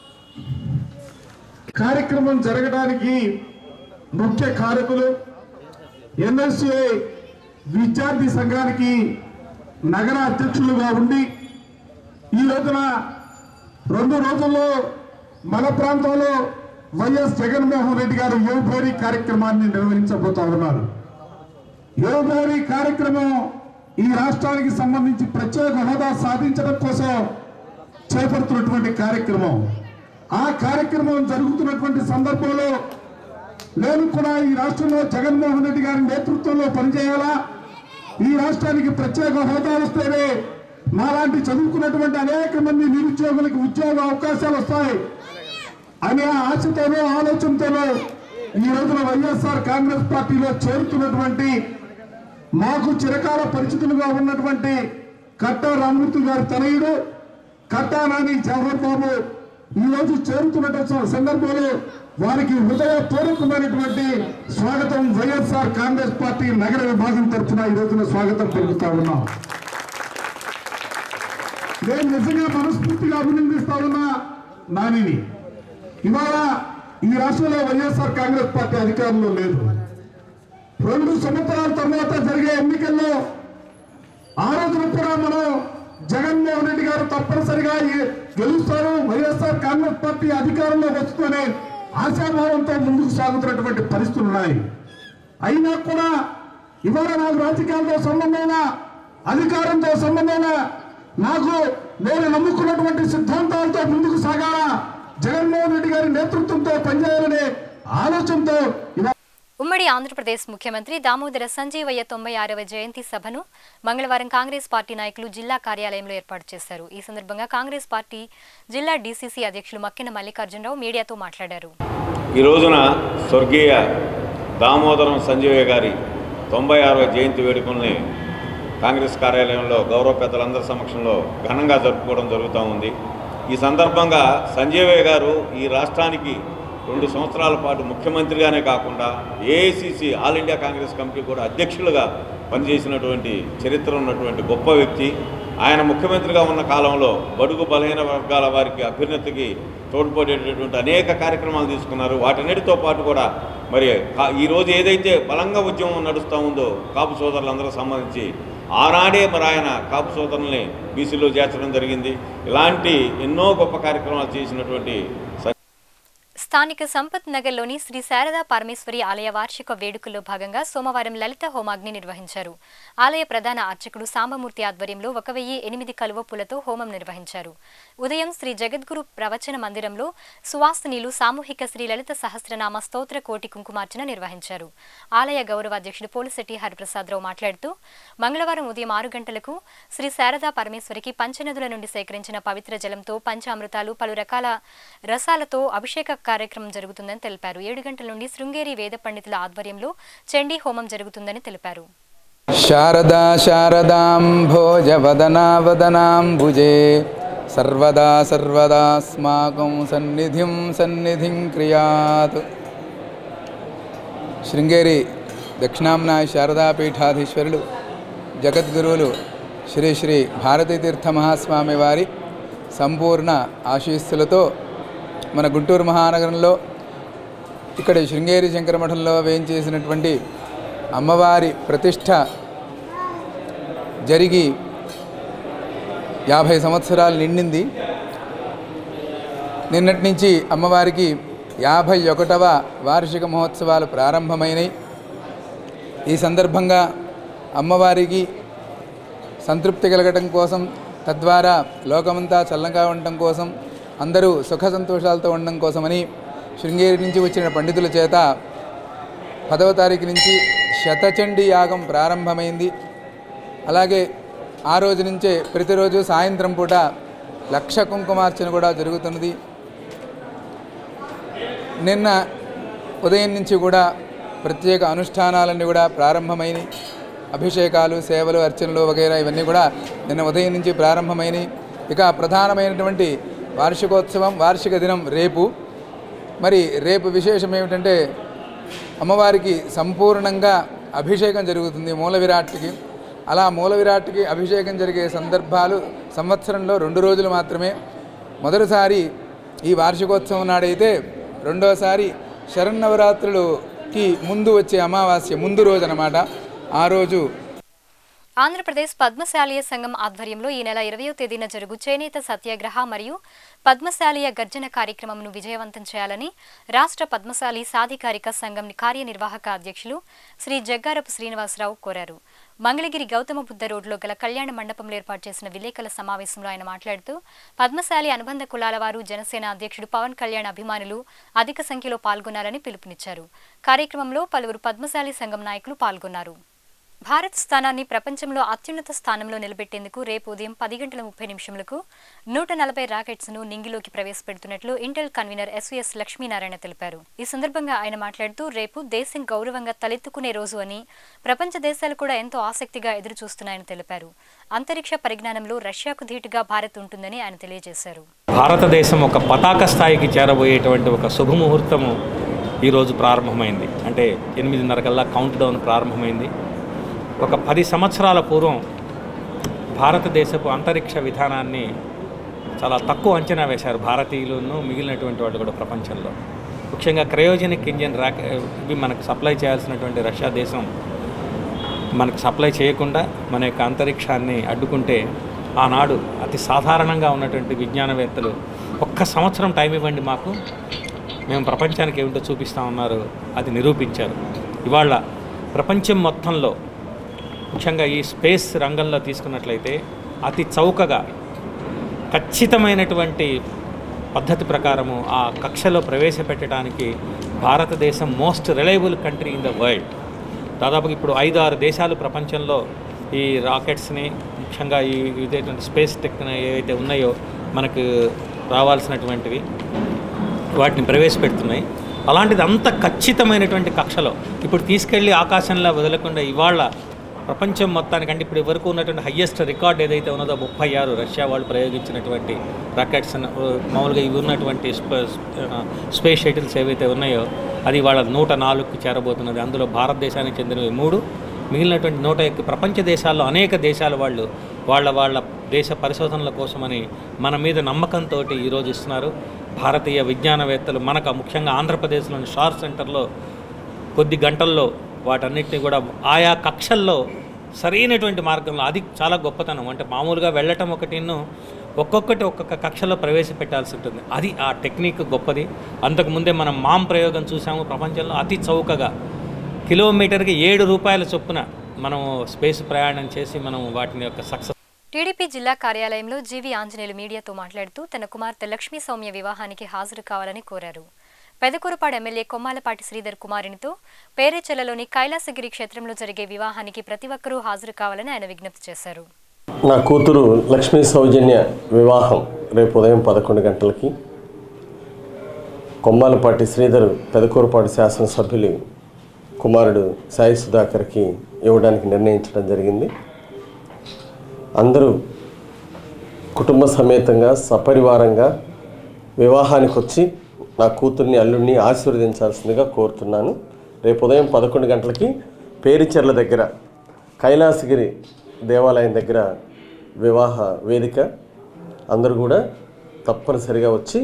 కార్యక్రమం జరగడానికి ముఖ్య కారకులు ఎన్ఎస్ఏ విద్యార్థి సంఘానికి నగర అధ్యక్షులుగా ఉండి ఈ రోజున రెండు రోజుల్లో మన ప్రాంతంలో వైఎస్ జగన్మోహన్ రెడ్డి గారు యువభేరీ కార్యక్రమాన్ని నిర్వహించబోతా ఉన్నారు యువభేరీ కార్యక్రమం ఈ రాష్ట్రానికి సంబంధించి ప్రత్యేక హోదా సాధించడం కోసం చేపడుతున్నటువంటి కార్యక్రమం ఆ కార్యక్రమం జరుగుతున్నటువంటి సందర్భంలో నేను కూడా ఈ రాష్ట్రంలో జగన్మోహన్ రెడ్డి గారి నేతృత్వంలో పనిచేయాలా ఈ రాష్ట్రానికి ప్రత్యేక హోదా వస్తేనే మాలాంటి చదువుకున్నటువంటి అనేక మంది నిరుద్యోగులకు ఉద్యోగ అవకాశాలు వస్తాయి అనే ఆశతోనో ఆలోచనతోనో ఈ రోజున వైఎస్ఆర్ కాంగ్రెస్ పార్టీలో చేరుతున్నటువంటి మాకు చిరకాల పరిచితులుగా ఉన్నటువంటి కట్టా రామూర్తి గారి తనయుడు కట్టా నాని జవహర్ బాబు ఈ రోజు చేరుతున్నటువంటి సందర్భంలో వారికి హృదయపూర్వకమైనటువంటి స్వాగతం వైఎస్ఆర్ కాంగ్రెస్ పార్టీ నగర విభాగం తరఫున ఈ రోజున స్వాగతం పలుకుతా ఉన్నాం నేను నిజంగా మనస్ఫూర్తిగా అభినందిస్తా ఉన్నా నానిని ఇవాళ ఈ రాష్ట్రంలో వైఎస్ఆర్ కాంగ్రెస్ పార్టీ అధికారంలో లేదు రెండు సంవత్సరాల తర్వాత జరిగే ఎన్నికల్లో ఆ రోజున కూడా మనం జగన్మోహన్ రెడ్డి గారు తప్పనిసరిగా ఈ- గెలుస్తారు వైఎస్ఆర్ కాంగ్రెస్ పార్టీ అధికారంలో వస్తుందనే ఆశాభావంతో ముందుకు సాగుతున్నటువంటి పరిస్థితులు ఉన్నాయి అయినా కూడా ఇవాళ నాకు రాజకీయాలతో సంబంధమైన అధికారంతో సంబంధమైన నాకు నేను నమ్ముకున్నటువంటి సిద్ధాంతాలతో ముందుకు సాగాల జగన్మోహన్ రెడ్డి గారి నేతృత్వంతో పనిచేయాలనే ఆలోచనతో ఇవాళ ఉమ్మడి ఆంధ్రప్రదేశ్ ముఖ్యమంత్రి దామోదర సంజీవయ్య తొంభై ఆరవ జయంతి సభను మంగళవారం కాంగ్రెస్ పార్టీ నాయకులు జిల్లా కార్యాలయంలో ఏర్పాటు చేశారు ఈ సందర్భంగా కాంగ్రెస్ పార్టీ జిల్లా డీసీసీ అధ్యక్షులు మక్కిన మల్లికార్జునరావు మీడియాతో మాట్లాడారు ఈ రోజున స్వర్గీయ దామోదరం సంజీవయ్య గారి తొంభై ఆరవ జయంతి వేడుకల్ని కాంగ్రెస్ కార్యాలయంలో గౌరవ పెద్దలందరి సమక్షంలో ఘనంగా జరుపుకోవడం జరుగుతూ ఉంది ఈ సందర్భంగా సంజీవయ్య గారు ఈ రాష్ట్రానికి రెండు సంవత్సరాల పాటు ముఖ్యమంత్రిగానే కాకుండా AICC all India Congress committee కూడా అధ్యక్షులుగా పనిచేసినటువంటి చరిత్ర ఉన్నటువంటి గొప్ప వ్యక్తి ఆయన ముఖ్యమంత్రిగా ఉన్న కాలంలో బడుగు బలహీన వర్గాల వారికి అభ్యున్నతికి తోడ్పడేటటువంటి అనేక కార్యక్రమాలు తీసుకున్నారు వాటన్నిటితో పాటు కూడా మరి కా- ఈ రోజు ఏదైతే బలంగా ఉద్యమం నడుస్తూ ఉందో కాపు సోదరులందరూ సంబంధించి ఆనాడే మరి ఆయన కాపు సోదరుల్ని బీసీలో చేర్చడం జరిగింది ఇలాంటి ఎన్నో గొప్ప కార్యక్రమాలు చేసినటువంటి సం- స్థానిక సంపత్ నగర్లోని శ్రీ శారదా పరమేశ్వరి ఆలయ వార్షిక వేడుకల్లో భాగంగా సోమవారం లలిత హోమాగ్ని నిర్వహించారు ఆలయ ప్రధాన అర్చకుడు సాంబమూర్తి ఆధ్వర్యంలో ఒక వెయ్యి ఎనిమిది కలువప్పులతో హోమం నిర్వహించారు ఉదయం శ్రీ జగద్గురు ప్రవచన మందిరంలో సువాసినీలు సామూహిక శ్రీ లలిత సహస్రనామ స్తోత్ర కోటి కుంకుమార్చన నిర్వహించారు ఆలయ గౌరవ అధ్యక్షుడు పోలిశెట్టి హరిప్రసాదరావు మాట్లాడుతూ మంగళవారం ఉదయం ఆరు గంటలకు శ్రీ శారదా పరమేశ్వరికి పంచనదుల నుండి సేకరించిన పవిత్ర జలంతో పంచామృతాలు పలు రకాల రసాలతో అభిషేక కార్యక్రమం జరుగుతుందని తెలిపారు ఏడు గంటల నుండి శృంగేరి వేద పండితుల ఆధ్వర్యంలో చండీ హోమం జరుగుతుందని తెలిపారు శారదా శారదాం భోజవదనావదనాంబుజే सर्वदा सर्वदास्माकं सन्निधिं सन्निधिं క్రియాత్ శృంగేరి దక్షిణాంన శారదాపీఠాధీశ్వరులు జగద్గురువులు శ్రీ శ్రీ భారతీతీర్థ మహాస్వామి వారి సంపూర్ణ ఆశీస్సులతో మన గుంటూరు మహానగరంలో ఇక్కడ శృంగేరి శంకరమఠంలో వేయించేసినటువంటి అమ్మవారి ప్రతిష్ట జరిగి యాభై సంవత్సరాలు నిండింది నిన్నటి నుంచి అమ్మవారికి యాభై ఒకటవ వార్షిక మహోత్సవాలు ప్రారంభమైనవి ఈ సందర్భంగా అమ్మవారికి సంతృప్తి కలగటం కోసం తద్వారా లోకమంతా చల్లగా ఉండటం కోసం అందరూ సుఖ సంతోషాలతో ఉండడం కోసమని శృంగేరి నుంచి వచ్చిన పండితుల చేత పదవ తారీఖు నుంచి శతచండీ యాగం ప్రారంభమైంది అలాగే ఆ రోజు నుంచే ప్రతిరోజు సాయంత్రం పూట లక్ష కుంకుమార్చన కూడా జరుగుతున్నది నిన్న ఉదయం నుంచి కూడా ప్రత్యేక అనుష్ఠానాలన్నీ కూడా ప్రారంభమైనవి అభిషేకాలు సేవలు అర్చనలు వగైరా ఇవన్నీ కూడా నిన్న ఉదయం నుంచి ప్రారంభమైనవి ఇక ప్రధానమైనటువంటి వార్షికోత్సవం వార్షిక దినం రేపు మరి రేపు విశేషం ఏమిటంటే అమ్మవారికి సంపూర్ణంగా అభిషేకం జరుగుతుంది మూల విరాట్కి అలా మూల విరాట్కి అభిషేకం జరిగే సందర్భాలు సంవత్సరంలో రెండు రోజులు మాత్రమే మొదటిసారి ఈ వార్షికోత్సవం నాడైతే రెండోసారి శరన్నవరాత్రులకి ముందు వచ్చే అమావాస్య ముందు రోజు అన్నమాట ఆ రోజు ఆంధ్రప్రదేశ్ పద్మశాలీయ సంఘం ఆధ్వర్యంలో ఈ నెల ఇరవయో తేదీన జరుగు చేనేత సత్యాగ్రహ మరియు పద్మశాలీయ గర్జన కార్యక్రమంను విజయవంతం చేయాలని రాష్ట్ర పద్మశాలి సాధికారిక సంఘం కార్యనిర్వాహక అధ్యక్షులు శ్రీ జగ్గారపు శ్రీనివాసరావు కోరారు మంగళగిరి గౌతమ బుద్ధ రోడ్లో గల కళ్యాణ మండపంలో ఏర్పాటు చేసిన విలేకరుల సమావేశంలో ఆయన మాట్లాడుతూ పద్మశాలి అనుబంధ కులాల వారు జనసేన అధ్యక్షుడు పవన్ కళ్యాణ్ అభిమానులు అధిక సంఖ్యలో పాల్గొన్నారని పిలుపునిచ్చారు కార్యక్రమంలో పలువురు పద్మశాలి సంఘం నాయకులు పాల్గొన్నారు భారత్ స్థానాన్ని ప్రపంచంలో అత్యున్నత స్థానంలో నిలబెట్టేందుకు రేపు ఉదయం పది గంటల ముప్పై నిమిషములకు నూట నలభై రాకెట్స్ ను నింగిలోకి ప్రవేశపెడుతున్నట్లు ఇంటెల్ కన్వీనర్ ఎస్వీఎస్ లక్ష్మీనారాయణ తెలిపారు ఈ సందర్భంగా ఆయన మాట్లాడుతూ రేపు దేశం గౌరవంగా తలెత్తుకునే రోజు అని ప్రపంచ దేశాలు కూడా ఎంతో ఆసక్తిగా ఎదురు చూస్తున్నాయని తెలిపారు అంతరిక్ష పరిజ్ఞానంలో రష్యాకు ధీటుగా భారత్ ఉంటుందని ఆయన తెలియజేశారు భారతదేశం ఒక పతాక స్థాయికి చేరబోయేటువంటి ఒక శుభముహూర్తము ఈరోజు ప్రారంభమైంది అంటే ఎనిమిదిన్నర కల్లా కౌంట్ డౌన్ ప్రారంభమైంది ఒక పది సంవత్సరాల పూర్వం భారతదేశపు అంతరిక్ష విధానాన్ని చాలా తక్కువ అంచనా వేశారు భారతీయులను మిగిలినటువంటి వాళ్ళు కూడా ప్రపంచంలో ముఖ్యంగా క్రయోజనిక్ ఇంజిన్ ర్యాక్ ఇవి మనకు సప్లై చేయాల్సినటువంటి రష్యా దేశం మనకు సప్లై చేయకుండా మన యొక్క అంతరిక్షాన్ని అడ్డుకుంటే ఆనాడు అతి సాధారణంగా ఉన్నటువంటి విజ్ఞానవేత్తలు ఒక్క సంవత్సరం టైం ఇవ్వండి మాకు మేము ప్రపంచానికి ఏమిటో చూపిస్తా ఉన్నారు అది నిరూపించారు ఇవాళ ప్రపంచం మొత్తంలో ముఖ్యంగా ఈ స్పేస్ రంగంలో తీసుకున్నట్లయితే అతి చౌకగా ఖచ్చితమైనటువంటి పద్ధతి ప్రకారము ఆ కక్షలో ప్రవేశపెట్టడానికి Bharatadesam most reliable country in the world దాదాపు ఇప్పుడు ఐదు ఆరు దేశాలు ప్రపంచంలో ఈ రాకెట్స్ని ముఖ్యంగా ఈ ఇదేటువంటి స్పేస్ టెక్ ఏవైతే ఉన్నాయో మనకు రావాల్సినటువంటివి వాటిని ప్రవేశపెడుతున్నాయి అలాంటిది అంత ఖచ్చితమైనటువంటి కక్షలో ఇప్పుడు తీసుకెళ్ళి ఆకాశంలో వదలకుండా ఇవాళ ప్రపంచం మొత్తానికంటే ఇప్పుడు వరకు ఉన్నటువంటి హయ్యెస్ట్ రికార్డ్ ఏదైతే ఉన్నదో ముప్పై ఆరు రష్యా వాళ్ళు ప్రయోగించినటువంటి రాకెట్స్ మామూలుగా ఇవి ఉన్నటువంటి స్పేస్ షటిల్స్ ఏవైతే ఉన్నాయో అది వాళ్ళ నూట నాలుగుకి చేరబోతున్నది అందులో భారతదేశానికి చెందినవి మూడు మిగిలినటువంటి నూట ఎక్క ప్రపంచ దేశాల్లో అనేక దేశాల వాళ్ళు వాళ్ళ వాళ్ళ దేశ పరిశోధనల కోసమని మన మీద నమ్మకంతో ఈరోజు ఇస్తున్నారు భారతీయ విజ్ఞానవేత్తలు మనకు ముఖ్యంగా ఆంధ్రప్రదేశ్లోని షార్ సెంటర్లో కొద్ది గంటల్లో వాటన్నిటిని కూడా ఆయా కక్షల్లో సరైనటువంటి మార్గంలో అది చాలా గొప్పతనం అంటే మామూలుగా వెళ్ళటం ఒకటిను ఒక్కొక్కటి ఒక్కొక్క కక్షలో ప్రవేశపెట్టాల్సి ఉంటుంది అది ఆ టెక్నిక్ గొప్పది అంతకుముందే మనం మామ్ ప్రయోగం చూసాము ప్రపంచంలో అతి చౌకగా కిలోమీటర్కి ఏడు రూపాయల చొప్పున మనం స్పేస్ ప్రయాణం చేసి మనం వాటిని యొక్క సక్సెస్ టీడీపీ జిల్లా కార్యాలయంలో జీవి ఆంజనేయులు మీడియాతో మాట్లాడుతూ తన కుమార్తె లక్ష్మీ సౌమ్య వివాహానికి హాజరు కావాలని కోరారు పెదకూరుపాడు ఎమ్మెల్యే కొమ్మాలపాటి శ్రీధర్ కుమారునితో పేరేచెల్లలోని కైలాసగిరి క్షేత్రంలో జరిగే వివాహానికి ప్రతి ఒక్కరూ హాజరు కావాలని ఆయన విజ్ఞప్తి చేశారు నా కూతురు లక్ష్మీ సౌజన్య వివాహం రేపు ఉదయం పదకొండు గంటలకి కొమ్మాలపాటి శ్రీధర్ పెదకూరుపాటి శాసనసభ్యులు కుమారుడు సాయి సుధాకర్కి ఇవ్వడానికి నిర్ణయించడం జరిగింది అందరూ కుటుంబ సమేతంగా సపరివారంగా వివాహానికి వచ్చి నా కూతుర్ని అల్లుడిని ఆశీర్వదించాల్సిందిగా కోరుతున్నాను రేపు ఉదయం పదకొండు గంటలకి పేరిచెర్ల దగ్గర కైలాసగిరి దేవాలయం దగ్గర వివాహ వేదిక అందరూ కూడా తప్పనిసరిగా వచ్చి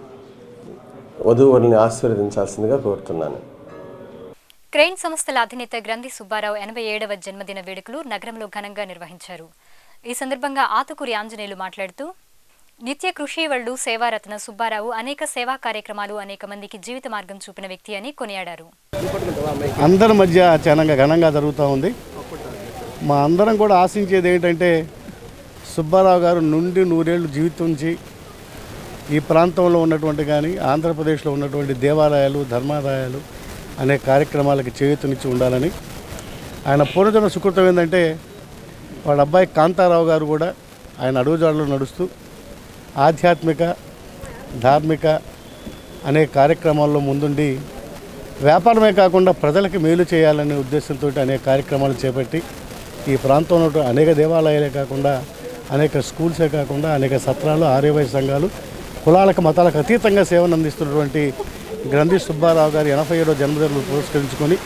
వధూవరుల్ని ఆశీర్వదించాల్సిందిగా కోరుతున్నాను క్రెయిన్ సంస్థల అధినేత గ్రంథి సుబ్బారావు ఎనభై ఏడవ జన్మదిన వేడుకలు నగరంలో ఘనంగా నిర్వహించారు ఈ సందర్భంగా ఆతుకూరి ఆంజనేయులు మాట్లాడుతూ నిత్య కృషివళ్లు సేవారత్న సుబ్బారావు అనేక సేవా కార్యక్రమాలు అనేక మందికి జీవిత మార్గం చూపిన వ్యక్తి అని కొనియాడారు అందరి మధ్య చాలా ఘనంగా జరుగుతూ ఉంది మా అందరం కూడా ఆశించేది ఏంటంటే సుబ్బారావు గారు నుండి నూరేళ్ళు జీవితుంచి ఈ ప్రాంతంలో ఉన్నటువంటి కానీ ఆంధ్రప్రదేశ్లో ఉన్నటువంటి దేవాలయాలు ధర్మాలయాలు అనే కార్యక్రమాలకి చేయూతనిచ్చి ఉండాలని ఆయన పూర్వజన్మ సుకృతం ఏంటంటే వాళ్ళ అబ్బాయి కాంతారావు గారు కూడా ఆయన అడుగుజాడలో నడుస్తూ ఆధ్యాత్మిక ధార్మిక అనే కార్యక్రమాల్లో ముందుండి వ్యాపారమే కాకుండా ప్రజలకి మేలు చేయాలనే ఉద్దేశంతో అనేక కార్యక్రమాలు చేపట్టి ఈ ప్రాంతంలో ఉన్న అనేక దేవాలయాలే కాకుండా అనేక స్కూల్సే కాకుండా అనేక సత్రాలు ఆర్యవై సంఘాలు కులాలకు మతాలకు అతీతంగా సేవను అందిస్తున్నటువంటి గ్రంథి సుబ్బారావు గారి ఎనభై ఏడో జన్మదినం పురస్కరించుకొని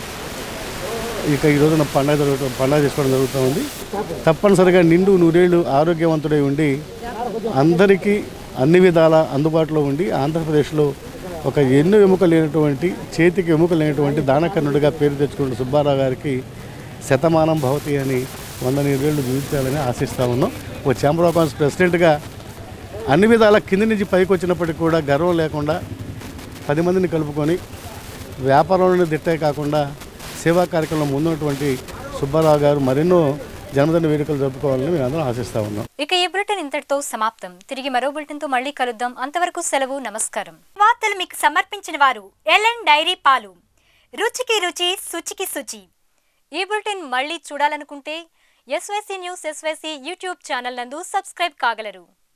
ఇక ఈ రోజున పండగ జరుగుతూ పండగ చేసుకోవడం జరుగుతూ ఉంది తప్పనిసరిగా నిండు నూరేళ్ళు ఆరోగ్యవంతుడై ఉండి అందరికీ అన్ని విధాల అందుబాటులో ఉండి ఆంధ్రప్రదేశ్లో ఒక ఎన్నో ఎముక లేనటువంటి చేతికి ఎముక లేనటువంటి దానకర్ణుడిగా పేరు తెచ్చుకున్న సుబ్బారావు గారికి శతమానం భవతి అని వంద నీరేళ్ళు జీవించాలని ఆశిస్తా ఉన్నాం ఒక ఛాంబర్ ఆఫ్ కామర్స్ ప్రెసిడెంట్గా అన్ని విధాల కింది నుంచి పైకి వచ్చినప్పటికీ కూడా గర్వం లేకుండా పది మందిని కలుపుకొని వ్యాపారంలోనే దిట్టే కాకుండా సేవా కార్యక్రమంలో ముందున్నటువంటి సుబ్బారావు గారు మరెన్నో జన్మదిన వేడుకలు జరుపుకోవాలని మేము అందరం ఆశిస్తా ఉన్నాం ఇక ఈ బులెటిన్ ఇంతటితో సమాప్తం తిరిగి మరో బులెటిన్ తో మళ్ళీ కలుద్దాం అంతవరకు సెలవు నమస్కారం వార్తలు మీకు సమర్పించిన వారు ఎల్ఎన్ డైరీ పాలు రుచికి రుచి శుచికి శుచి ఈ బులెటిన్ మళ్ళీ చూడాలనుకుంటే SYC news SYC YouTube channel నందు సబ్స్క్రైబ్ కాగలరు